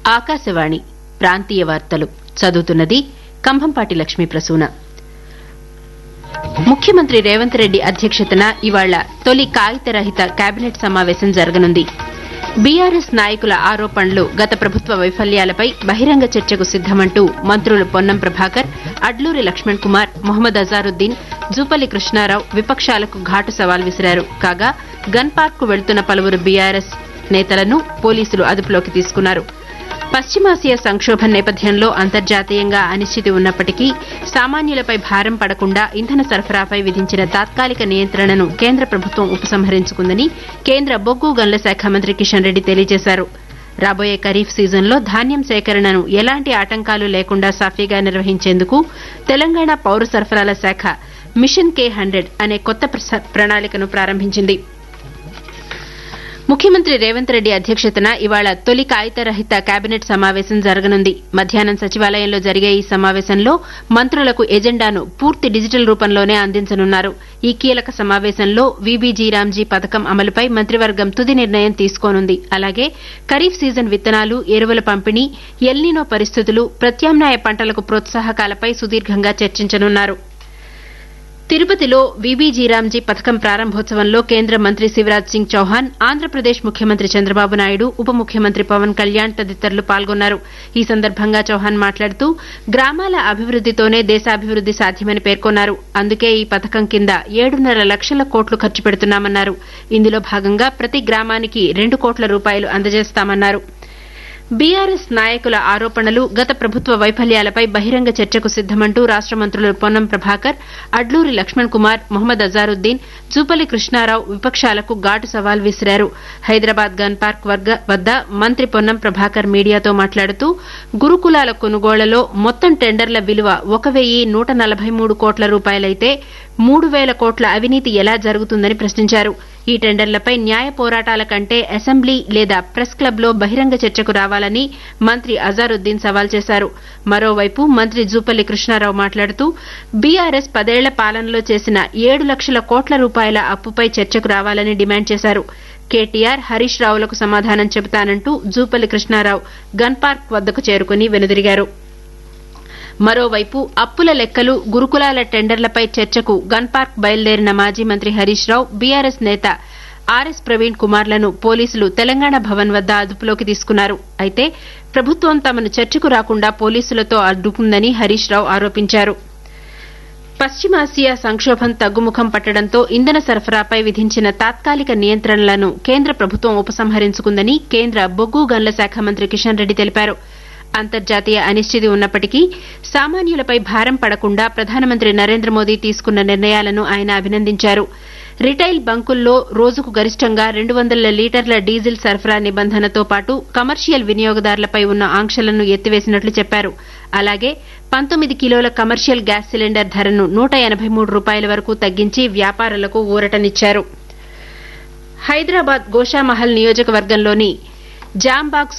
ఆకాశవాణి ప్రాంతీయ వార్తలు చదువుతున్నది కంభంపాటి లక్ష్మీ ప్రసూన ముఖ్యమంత్రి రేవంత్ రెడ్డి అధ్యక్షతన ఇవాళ తొలి కాగితరహిత కేబినెట్ సమావేశం జరగనుంది బీఆర్ఎస్ నాయకుల ఆరోపణలు గత ప్రభుత్వ వైఫల్యాలపై బహిరంగ చర్చకు సిద్దమంటూ మంత్రులు పొన్నం ప్రభాకర్ అడ్లూరి లక్ష్మణ్ కుమార్ మొహమ్మద్ అజారుద్దీన్ జూపల్లి కృష్ణారావు విపక్షాలకు ఘాటు సవాల్ విసిరారు కాగా గన్ పార్క్ కు వెళ్తున్న పలువురు బీఆర్ఎస్ నేతలను పోలీసులు అదుపులోకి తీసుకున్నారు పశ్చిమాసియా సంక్షోభం నేపథ్యంలో అంతర్జాతీయంగా అనిశ్చితి ఉన్నప్పటికీ సామాన్యులపై భారం పడకుండా ఇంధన సరఫరాపై విధించిన తాత్కాలిక నియంత్రణను కేంద్ర ప్రభుత్వం ఉపసంహరించుకుందని కేంద్ర బొగ్గు గనుల శాఖ మంత్రి కిషన్ రెడ్డి తెలియజేశారు రాబోయే ఖరీఫ్ సీజన్లో ధాన్యం సేకరణను ఎలాంటి ఆటంకాలు లేకుండా సాఫీగా నిర్వహించేందుకు తెలంగాణ పౌర సరఫరాల శాఖ మిషన్ కే హండ్రెడ్ అనే కొత్త ప్రణాళికను ప్రారంభించింది ముఖ్యమంత్రి రేవంత్ రెడ్డి అధ్యక్షతన ఇవాళ తొలి కాగితరహిత కేబినెట్ సమావేశం జరగనుంది మధ్యాహ్నం సచివాలయంలో జరిగే ఈ సమావేశంలో మంత్రులకు ఎజెండాను పూర్తి డిజిటల్ రూపంలోనే అందించనున్నారు ఈ కీలక సమావేశంలో వీబీజీరామ్జీ పథకం అమలుపై మంత్రివర్గం తుది నిర్ణయం తీసుకోనుంది అలాగే ఖరీఫ్ సీజన్ విత్తనాలు ఎరువుల పంపిణీ ఎల్నినో పరిస్థితులు ప్రత్యామ్నాయ పంటలకు ప్రోత్సాహకాలపై సుదీర్ఘంగా చర్చించనున్నారు తిరుపతిలో వీబీజీరామ్జీ పథకం ప్రారంభోత్సవంలో కేంద్ర మంత్రి శివరాజ్ సింగ్ చౌహాన్ ఆంధ్రప్రదేశ్ ముఖ్యమంత్రి చంద్రబాబు నాయుడు ఉప ముఖ్యమంత్రి పవన్ కళ్యాణ్ తదితరులు పాల్గొన్నారు ఈ సందర్భంగా చౌహాన్ మాట్లాడుతూ గ్రామాల అభివృద్దితోనే దేశాభివృద్ది సాధ్యమని పేర్కొన్నారు అందుకే ఈ పథకం కింద ఏడున్నర లక్షల కోట్లు ఖర్చు పెడుతున్నామన్నారు ఇందులో భాగంగా ప్రతి గ్రామానికి రెండు కోట్ల రూపాయలు అందజేస్తామన్నారు బీఆర్ఎస్ నాయకుల ఆరోపణలు గత ప్రభుత్వ వైఫల్యాలపై బహిరంగ చర్చకు సిద్దమంటూ రాష్ట మంత్రులు పొన్నం ప్రభాకర్ అడ్లూరి లక్ష్మణ్ కుమార్ మొహమ్మద్ అజారుద్దీన్ జూపల్లి కృష్ణారావు విపక్షాలకు ఘాటు సవాల్ విసిరారు హైదరాబాద్ గన్ పార్క్ వద్ద మంత్రి పొన్నం ప్రభాకర్ మీడియాతో మాట్లాడుతూ గురుకులాల కొనుగోళ్లలో మొత్తం టెండర్ల విలువ ఒక వెయ్యి నూట నలభై మూడు కోట్ల రూపాయలైతే మూడు వేల కోట్ల అవినీతి ఎలా జరుగుతుందని ప్రశ్నించారు ఈ టెండర్లపై న్యాయ పోరాటాల కంటే అసెంబ్లీ లేదా ప్రెస్ క్లబ్లో బహిరంగ చర్చకు రావాలని మంత్రి అజారుద్దీన్ సవాల్ చేశారు మరోవైపు మంత్రి జూపల్లి కృష్ణారావు మాట్లాడుతూ బీఆర్ఎస్ పదేళ్ల పాలనలో చేసిన ఏడు లక్షల కోట్ల రూపాయల అప్పుపై చర్చకు రావాలని డిమాండ్ చేశారు కేటీఆర్ హరీష్ రావులకు సమాధానం చెబుతానంటూ జూపల్లి కృష్ణారావు గన్ పార్క్ వద్దకు చేరుకుని వెనుదిరిగారు మరోవైపు అప్పుల లెక్కలు గురుకులాల టెండర్లపై చర్చకు గన్ పార్క్ బయలుదేరిన మాజీ మంత్రి హరీష్ రావు బీఆర్ఎస్ నేత ఆర్ఎస్ ప్రవీణ్ కుమార్లను పోలీసులు తెలంగాణ భవన్ వద్ద అదుపులోకి తీసుకున్నారు అయితే ప్రభుత్వం తమను చర్చకు రాకుండా పోలీసులతో అడ్డుకుందని హరీష్ రావు ఆరోపించారు పశ్చిమాసియా సంక్షోభం తగ్గుముఖం పట్టడంతో ఇంధన సరఫరాపై విధించిన తాత్కాలిక నియంత్రణలను కేంద్ర ప్రభుత్వం ఉపసంహరించుకుందని కేంద్ర బొగ్గు గనుల శాఖ మంత్రి కిషన్ రెడ్డి తెలిపారు అంతర్జాతీయ అనిశ్చితి ఉన్నప్పటికీ సామాన్యులపై భారం పడకుండా ప్రధానమంత్రి నరేంద్ర మోదీ తీసుకున్న నిర్ణయాలను ఆయన అభినందించారు రిటైల్ బంకుల్లో రోజుకు గరిష్టంగా రెండు వందల లీటర్ల డీజిల్ సరఫరా నిబంధనతో పాటు కమర్షియల్ వినియోగదారులపై ఉన్న ఆంక్షలను ఎత్తివేసినట్లు చెప్పారు అలాగే పంతొమ్మిది కిలోల కమర్షియల్ గ్యాస్ సిలిండర్ ధరను నూట ఎనబై మూడు రూపాయల వరకు తగ్గించి వ్యాపారులకు ఊరటనిచ్చారు హైదరాబాద్ గోషామహల్ నియోజకవర్గంలోని జాంబాగ్